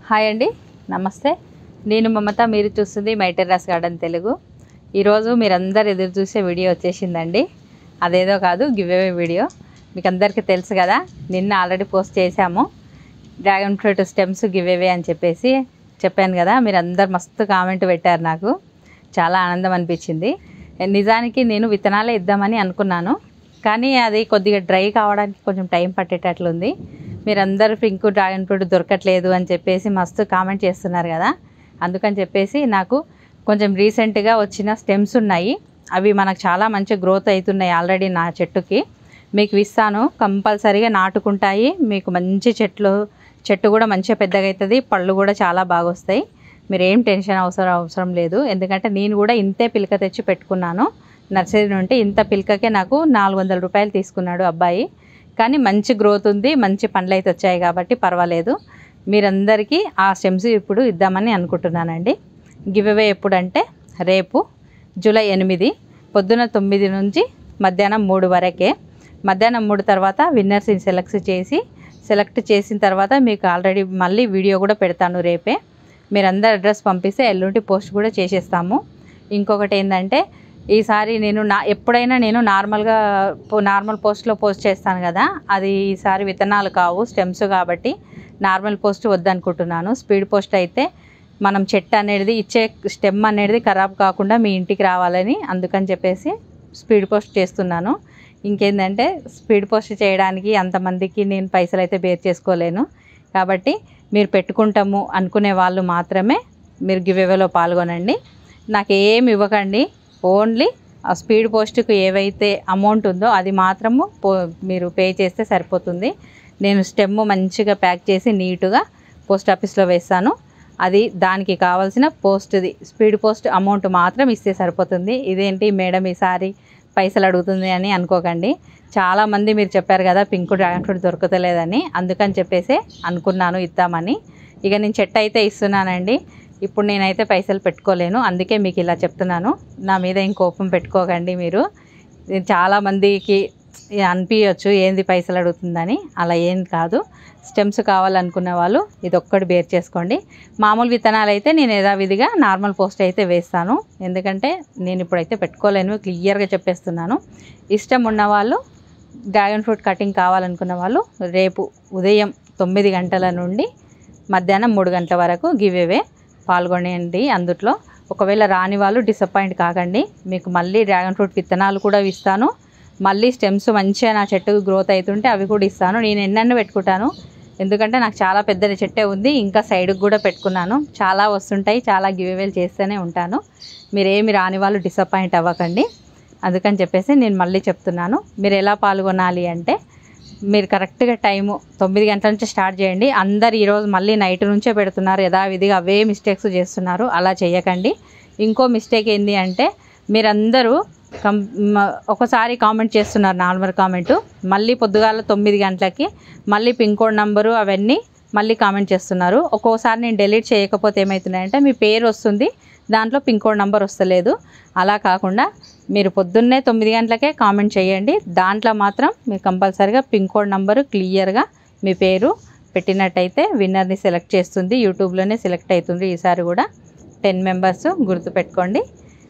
hi అండి నమస్తే నేను మమత మీరు చూస్తుంది మై టెర్రస్ గార్డెన్ తెలుగు ఈరోజు మీరందరు ఎదురు చూసే వీడియో వచ్చేసిందండి అదేదో కాదు గివ్ అవే వీడియో మీకు అందరికీ తెలుసు కదా నిన్న ఆల్రెడీ పోస్ట్ చేశాము dragon fruit stems give away అని చెప్పేసి చెప్పాను కదా మీరు అందరు మస్తు కామెంట్ పెట్టారు నాకు చాలా ఆనందం అనిపించింది నిజానికి నేను విత్తనాలే ఇద్దామని అనుకున్నాను కానీ అది కొద్దిగా డ్రై కావడానికి కొంచెం టైం పట్టేటట్లుంది మీరందరూ పింక్ డ్రాగన్ ఫ్రూట్ దొరకట్లేదు అని చెప్పేసి మస్తు కామెంట్ చేస్తున్నారు కదా అందుకని చెప్పేసి నాకు కొంచెం రీసెంట్గా వచ్చిన స్టెమ్స్ ఉన్నాయి అవి మనకు చాలా మంచి గ్రోత్ అవుతున్నాయి ఆల్రెడీ నా చెట్టుకి మీకు ఇస్తాను కంపల్సరీగా నాటుకుంటాయి మీకు మంచి చెట్లు చెట్టు కూడా మంచిగా పెద్దగా అవుతుంది పళ్ళు కూడా చాలా బాగా వస్తాయి మీరు ఏం టెన్షన్ అవసరం అవసరం లేదు ఎందుకంటే నేను కూడా ఇంతే పిలక తెచ్చి పెట్టుకున్నాను నర్సరీ నుండి ఇంత పిలకకే నాకు నాలుగు వందల రూపాయలు తీసుకున్నాడు అబ్బాయి కానీ మంచి గ్రోత్ ఉంది మంచి పండ్లు అయితే వచ్చాయి కాబట్టి పర్వాలేదు మీరందరికీ ఆ స్టెమ్స్ ఇప్పుడు ఇద్దామని అనుకుంటున్నానండి గివ్ అవే ఎప్పుడంటే రేపు జూలై ఎనిమిది పొద్దున తొమ్మిది నుంచి మధ్యాహ్నం మూడు వరకే మధ్యాహ్నం మూడు తర్వాత విన్నర్స్ని సెలెక్ట్ చేసి సెలెక్ట్ చేసిన తర్వాత మీకు ఆల్రెడీ మళ్ళీ వీడియో కూడా పెడతాను రేపే మీరందరు అడ్రస్ పంపిస్తే ఎల్లుండి పోస్ట్ కూడా చేసేస్తాము ఇంకొకటి ఏంటంటే ఈసారి నేను నా ఎప్పుడైనా నేను నార్మల్గా పో- నార్మల్ పోస్ట్లో పోస్ట్ చేస్తాను కదా అది ఈసారి విత్తనాలు కావు స్టెమ్స్ కాబట్టి నార్మల్ పోస్ట్ వద్దనుకుంటున్నాను స్పీడ్ పోస్ట్ అయితే మనం చెట్టు అనేది ఇచ్చే స్టెమ్ అనేది ఖరాబ్ కాకుండా మీ ఇంటికి రావాలని అందుకని చెప్పేసి స్పీడ్ పోస్ట్ చేస్తున్నాను ఇంకేంటంటే స్పీడ్ పోస్ట్ చేయడానికి అంతమందికి నేను పైసలు అయితే బేర్ చేసుకోలేను కాబట్టి మీరు పెట్టుకుంటాము అనుకునే వాళ్ళు మాత్రమే మీరు గివ్ అవేలో పాల్గొనండి నాకు ఏమి ఇవ్వకండి ఓన్లీ ఆ స్పీడ్ పోస్ట్కి ఏవైతే అమౌంట్ ఉందో అది మాత్రము పో మీరు పే చేస్తే సరిపోతుంది నేను స్టెమ్ మంచిగా ప్యాక్ చేసి నీట్గా పోస్ట్ ఆఫీస్లో వేస్తాను అది దానికి కావాల్సిన పోస్ట్ది స్పీడ్ పోస్ట్ అమౌంట్ మాత్రం ఇస్తే సరిపోతుంది ఇదేంటి మేడం ఈసారి పైసలు అడుగుతుంది అని అనుకోకండి చాలామంది మీరు చెప్పారు కదా పింక్ డ్రాగన్ ఫ్రూట్ దొరకతలేదని అందుకని చెప్పేసి అనుకున్నాను ఇద్దామని ఇక నేను చెట్టు అయితే ఇస్తున్నానండి ఇప్పుడు నేనైతే పైసలు పెట్టుకోలేను అందుకే మీకు ఇలా చెప్తున్నాను నా మీద ఏం కోపం పెట్టుకోకండి మీరు ఇది చాలామందికి అనిపించవచ్చు ఏంది పైసలు అడుగుతుందని అలా ఏం కాదు స్టెమ్స్ కావాలనుకునే వాళ్ళు ఇది ఒక్కటి బేర్ చేసుకోండి మామూలు విత్తనాలు అయితే నేను యథావిధిగా నార్మల్ పోస్ట్ అయితే వేస్తాను ఎందుకంటే నేను ఇప్పుడైతే పెట్టుకోలేను క్లియర్గా చెప్పేస్తున్నాను ఇష్టం ఉన్న వాళ్ళు డ్రాగన్ ఫ్రూట్ కటింగ్ కావాలనుకున్న వాళ్ళు రేపు ఉదయం తొమ్మిది గంటల నుండి మధ్యాహ్నం మూడు గంటల వరకు గివ్ అవే పాల్గొనేయండి అందుట్లో ఒకవేళ రాని వాళ్ళు డిసప్పాయింట్ కాకండి మీకు మళ్ళీ డ్రాగన్ ఫ్రూట్ విత్తనాలు కూడా ఇస్తాను మళ్ళీ స్టెమ్స్ మంచిగా నా చెట్టుకు గ్రోత్ అవుతుంటే అవి కూడా ఇస్తాను నేను ఎన్నెన్నో పెట్టుకుంటాను ఎందుకంటే నాకు చాలా పెద్ద చెట్టే ఉంది ఇంకా సైడ్కి కూడా పెట్టుకున్నాను చాలా వస్తుంటాయి చాలా గివ్ అవేలు చేస్తూనే ఉంటాను మీరేమి రాని వాళ్ళు డిసప్పాయింట్ అవ్వకండి అందుకని చెప్పేసి నేను మళ్ళీ చెప్తున్నాను మీరు ఎలా పాల్గొనాలి అంటే మీరు కరెక్ట్గా టైము తొమ్మిది గంటల నుంచి స్టార్ట్ చేయండి అందరు ఈరోజు మళ్ళీ నైట్ నుంచే పెడుతున్నారు యథావిధిగా అవే మిస్టేక్స్ చేస్తున్నారు అలా చేయకండి ఇంకో మిస్టేక్ ఏంటి అంటే మీరందరూ కం మ- ఒకసారి కామెంట్ చేస్తున్నారు నార్మల్ కామెంట్ మళ్ళీ పొద్దుగాల తొమ్మిది గంటలకి మళ్ళీ పిన్ కోడ్ నంబరు అవన్నీ మళ్ళీ కామెంట్ చేస్తున్నారు ఒక్కోసారి నేను డెలీట్ చేయకపోతే ఏమవుతున్నాయంటే మీ పేరు వస్తుంది దాంట్లో పిన్ కోడ్ నంబర్ వస్తలేదు అలా కాకుండా మీరు పొద్దున్నే తొమ్మిది గంటలకే కామెంట్ చేయండి దాంట్లో మాత్రం మీరు కంపల్సరీగా పిన్ కోడ్ నంబరు క్లియర్గా మీ పేరు పెట్టినట్టయితే విన్నర్ని సెలెక్ట్ చేస్తుంది యూట్యూబ్లోనే సెలెక్ట్ అవుతుంది ఈసారి కూడా టెన్ మెంబర్స్ గుర్తుపెట్టుకోండి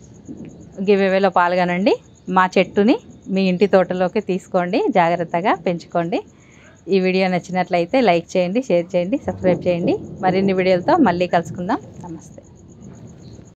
గివ్ అవేలో పాల్గొనండి మా చెట్టుని మీ ఇంటి తోటలోకి తీసుకోండి జాగ్రత్తగా పెంచుకోండి ఈ వీడియో నచ్చినట్లయితే లైక్ చేయండి షేర్ చేయండి సబ్స్క్రైబ్ చేయండి మరిన్ని వీడియోలతో మళ్ళీ కలుసుకుందాం నమస్తే